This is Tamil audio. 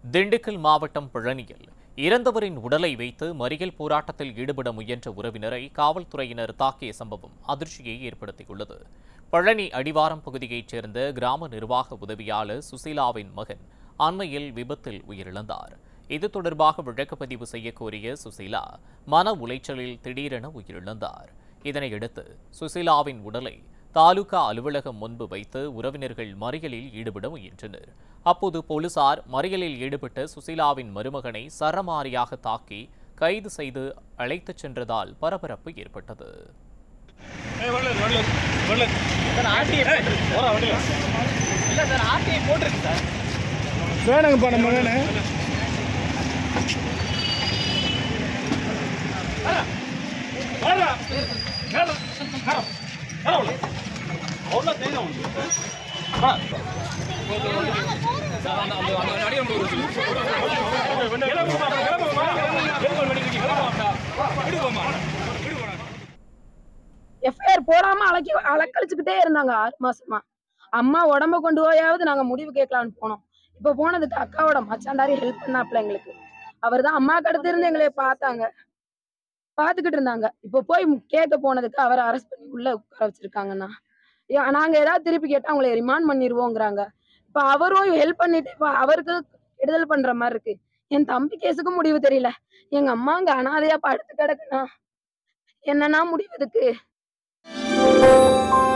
திண்டுக்கல் மாவட்டம் பழனியில் இறந்தவரின் உடலை வைத்து மறியல் போராட்டத்தில் ஈடுபட முயன்ற உறவினரை காவல்துறையினர் தாக்கிய சம்பவம் அதிர்ச்சியை ஏற்படுத்தியுள்ளது பழனி அடிவாரம் பகுதியைச் சேர்ந்த கிராம நிர்வாக உதவியாளர் சுசீலாவின் மகன் அண்மையில் விபத்தில் உயிரிழந்தார் இது தொடர்பாக வழக்குப்பதிவு செய்யக் கோரிய சுசீலா மன உளைச்சலில் திடீரென உயிரிழந்தார் இதனையடுத்து சுசீலாவின் உடலை தாலுகா அலுவலகம் முன்பு வைத்து உறவினர்கள் மறியலில் ஈடுபட முயன்றனர் அப்போது போலீசார் மறியலில் ஈடுபட்ட சுசீலாவின் மருமகனை சரமாரியாக தாக்கி கைது செய்து அழைத்துச் சென்றதால் பரபரப்பு ஏற்பட்டது வேணுங்கப்பா நம்ம வேணும் எஃப்ஐஆர் போடாம அலக்கி அலக்கழிச்சுக்கிட்டே இருந்தாங்க ஆறு மாசமா அம்மா உடம்ப கொண்டு போயாவது நாங்க முடிவு கேட்கலான்னு போனோம் இப்ப போனதுக்கு அக்காவோட மச்சாண்டாரி ஹெல்ப் பண்ணாப்ல எங்களுக்கு அவர் தான் அம்மாக்கு அடுத்து இருந்து எங்களை பார்த்தாங்க பார்த்துக்கிட்டு இருந்தாங்க இப்போ போய் கேட்க போனதுக்கு அவரை அரெஸ்ட் பண்ணி உள்ள உட்கார வச்சிருக்காங்கண்ணா ஏ- நாங்க ஏதாவது திருப்பி கேட்டா அவங்களை ரிமாண்ட் பண்ணிடுவோங்கிறாங்க இப்ப அவரும் ஹெல்ப் பண்ணிட்டு இப்ப அவருக்கு கெடுதல் பண்ற மாதிரி இருக்கு என் தம்பி கேஸுக்கும் முடிவு தெரியல எங்க அம்மா அங்க அனாதையா படுத்து கிடக்குண்ணா என்னன்னா முடிவு இதுக்கு